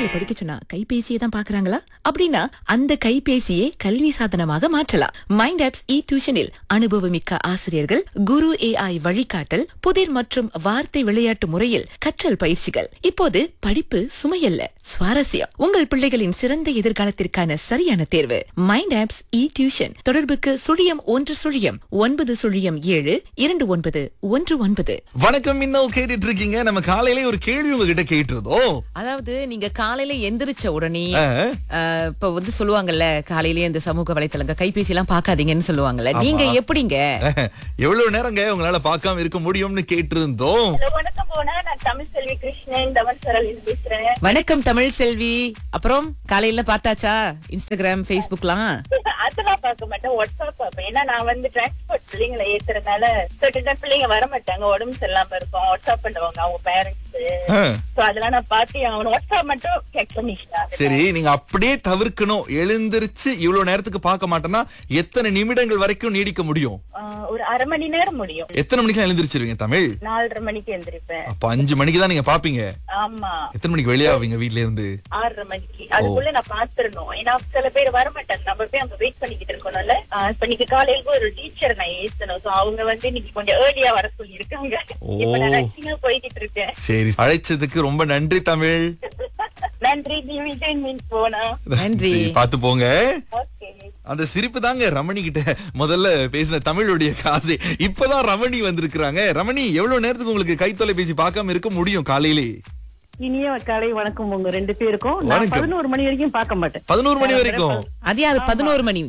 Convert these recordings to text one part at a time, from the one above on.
பிள்ளைகளை படிக்க சொன்னா கைபேசியை தான் பாக்குறாங்களா அப்படின்னா அந்த கைபேசியை கல்வி சாதனமாக மாற்றலாம் மைண்ட் ஆப்ஸ் இ டியூஷனில் அனுபவமிக்க ஆசிரியர்கள் குரு ஏஐ வழிகாட்டல் புதிர் மற்றும் வார்த்தை விளையாட்டு முறையில் கற்றல் பயிற்சிகள் இப்போது படிப்பு சுமையல்ல சுவாரஸ்யம் உங்கள் பிள்ளைகளின் சிறந்த எதிர்காலத்திற்கான சரியான தேர்வு மைண்ட் ஆப்ஸ் இ டியூஷன் தொடர்புக்கு சுழியம் ஒன்று சுழியம் ஒன்பது சுழியம் ஏழு இரண்டு ஒன்பது ஒன்று ஒன்பது வணக்கம் இன்னும் கேட்டுட்டு இருக்கீங்க நம்ம காலையிலே ஒரு கேள்வி உங்ககிட்ட கேட்டிருந்தோம் அதாவது நீங்க காலையில எந்திரிச்ச உடனே ஆ, அஹ், இப்ப வந்து சொல்லுவாங்கல்ல காலையிலேயே இந்த சமூக வலைத்தளங்க கைபேசி எல்லாம் பாக்காதீங்கன்னு சொல்லுவாங்கல்ல நீங்க எப்படிங்க எவ்வளவு நேரங்க உங்களால பார்க்காம இருக்க முடியும்னு கேட்டிருந்தோம் ஹலோ வணக்கம் போனா நான் தமிழ் செல்வி கிருஷ்ணன் தவன் சரல் பேசுறேன் வணக்கம் தமிழ் செல்வி அப்புறம் காலையில பார்த்தாச்சா இன்ஸ்டாகிராம் ஃபேஸ்புக்லாம் அதெல்லாம் பார்க்க மாட்டேன் வாட்ஸ்அப் பார்ப்பேன் ஏன்னா நான் வந்து டிரான்ஸ்போர்ட் பிள்ளைங்களை ஏத்துறதுனால certain பிள்ளைங்க வர மாட்டாங்க உடம்பு சரியில்லாம இருக்கும் வாட்ஸ்அப் பண்ணுவாங்க அவங்க பேரண்ட்ஸ் ஆ, சோ அதெல்லாம் நான் பார்த்து அவன் வாட்ஸ்அப் மட்டும் செக் பண்ணிக்கலாம் சரி நீங்க அப்படியே தவிர்க்கணும் எழுந்திருச்சு இவ்வளவு நேரத்துக்கு பார்க்க மாட்டேன்னா எத்தனை நிமிடங்கள் வரைக்கும் நீடிக்க முடியும் ஒரு அரை மணி நேரம் முடியும் எத்தனை மணிக்கு எழுந்திருச்சிருவீங்க தமிழ் நாலரை மணிக்கு எந்திரிப்பேன் அப்ப அஞ்சு மணிக்கு தான் நீங்க பாப்பீங்க ஆமா எத்தனை மணிக்கு வெளியாவீங்க வீட்ல இருந்து ஆறரை மணிக்கு அதுக்குள்ள நான் பாத்துறணும் ஏன்னா சில பேர் வர மாட்டாங்க நம்ம போய் அங்க வெயிட் பண்ணிக்கிட்டு இருக்கணும்ல ஆஹ் இப்ப இன்னைக்கு காலையில ஒரு டீச்சர் நான் ஏத்தணும் சோ அவங்க வந்து இன்னைக்கு கொஞ்சம் ஏர்லியா வர சொல்லி இருக்காங்க இப்ப நான் ரஷ்யா போய்கிட்டு இருக்கேன் சரி அழைச்சதுக்கு ரொம்ப நன்றி தமிழ் நன்றி டிவிடன் மீன் போனா நன்றி. பாத்து போங்க ஓகே அந்த சிரிப்பு தாங்க ரமணி கிட்ட முதல்ல பேசின தமிழுடைய காசு இப்பதான் ரமணி வந்திருக்கிறாங்க ரமணி எவ்வளவு நேரத்துக்கு உங்களுக்கு கைத்தொலைபேசி பார்க்காம இருக்க முடியும் காலையிலே இனிய காலை வணக்கம் உங்க ரெண்டு பேருக்கும் நான் வணக்கம். பதினோரு மணி வரைக்கும் பார்க்க மாட்டேன் பதினோரு மணி வரைக்கும் அதே அது பதினோரு மணி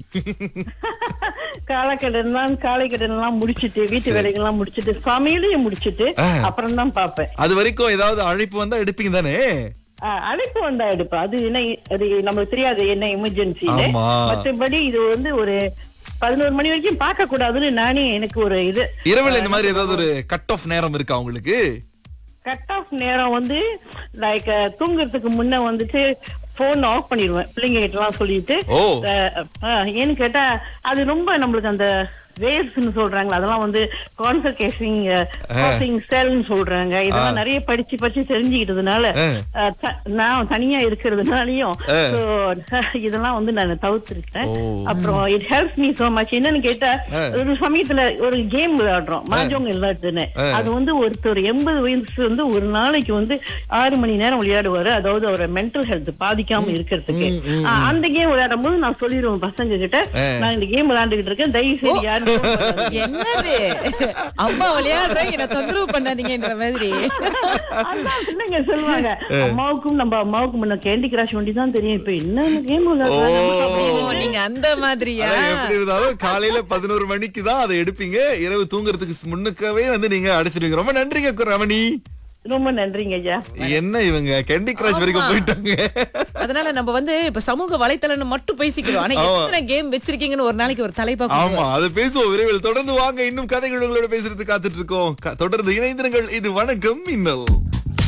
காலக்கடன் எல்லாம் காலை கடன் எல்லாம் முடிச்சிட்டு வீட்டு வேலைகள் எல்லாம் முடிச்சிட்டு சமையலையும் முடிச்சிட்டு ஆ. அப்புறம் தான் பாப்பேன் அது வரைக்கும் ஏதாவது அழைப்பு வந்தா எடுப்பீங்க தானே அழைப்பு வந்தா எடுப்பேன் அது என்ன அது நமக்கு தெரியாது என்ன எமர்ஜென்சி ஆமா. மற்றபடி இது வந்து ஒரு பதினோரு மணி வரைக்கும் பார்க்க கூடாதுன்னு நானே எனக்கு ஒரு இது இரவுல இந்த மாதிரி ஏதாவது ஒரு கட் ஆஃப் நேரம் இருக்கா உங்களுக்கு கட் ஆஃப் நேரம் வந்து லைக் தூங்குறதுக்கு முன்ன வந்துட்டு போன் ஆஃப் பண்ணிடுவேன் பிள்ளைங்க கிட்ட எல்லாம் சொல்லிட்டு ஓ. அஹ், அஹ், ஏன்னு கேட்டா அது ரொம்ப நம்மளுக்கு அந்த வேவ்ஸ்னு சொல்றாங்களா அதெல்லாம் வந்து கான்சன்ட்ரேஷன் காசிங் செல்னு சொல்றாங்க இதெல்லாம் நிறைய படிச்சு படிச்சு தெரிஞ்சுக்கிட்டதுனால அஹ். அஹ், த- நான் தனியா இருக்கிறதுனாலயும் so, இதெல்லாம் வந்து நான் தவிர்த்திருக்கேன் ஓ. அப்புறம் it helps me so much என்னன்னு கேட்டா ஒரு சமயத்துல ஒரு கேம் விளையாடுறோம் மாஜோங்க விளையாட்டுன்னு அது வந்து ஒருத்தர் எண்பது வயசு வந்து ஒரு நாளைக்கு வந்து ஆறு மணி நேரம் விளையாடுவாரு அதாவது அவரோட மென்டல் ஹெல்த் பாதிக்காம இருக்கிறதுக்கு ஆ, அந்த கேம் விளையாடும் போது நான் சொல்லிடுவேன் பசங்க கிட்ட நான் இந்த கேம் விளையாண்டுகிட்டு இருக்கேன் தயவு செய்து யாரும் phone பண்ணாதீங்க. என்னது அம்மா விளையாடுற என்ன தொந்தரவு பண்ணாதீங்கன்ற மாதிரி அதான் பிள்ளைங்க சொல்லுவாங்க அம்மாவுக்கும் நம்ம அம்மாவுக்கும் முன்ன கேண்டி கிராஷ் வண்டி தான் தெரியும் இப்ப என்ன கேம் ஓ, விளையாடுறாங்க நீங்க அந்த மாதிரியா அதான் எப்படி இருந்தாலும் காலையில பதினோரு மணிக்கு தான் அதை எடுப்பீங்க இரவு தூங்குறதுக்கு முன்னுக்கவே வந்து நீங்க அடிச்சிருவீங்க ரொம்ப நன்றிங்க ரமணி ரொம்ப நன்றிங்க ஐயா என்ன இவங்க கேண்டி கிராஷ் வரைக்கும் போயிட்டாங்க அதனால நம்ம வந்து இப்ப சமூக வலைத்தளம் மட்டும் பேசிக்கிறோம் ஆனா ஆமா. எத்தனை கேம் வச்சிருக்கீங்கன்னு ஒரு நாளைக்கு ஒரு தலைப்பா ஆமா அது பேசுவோம் விரைவில் தொடர்ந்து வாங்க இன்னும் கதைகள் உங்களோட பேசுறதுக்கு காத்துட்டு இருக்கோம் க- தொடர்ந்து இணைந்திருங்கள் இது வணக்கம் மின்னல்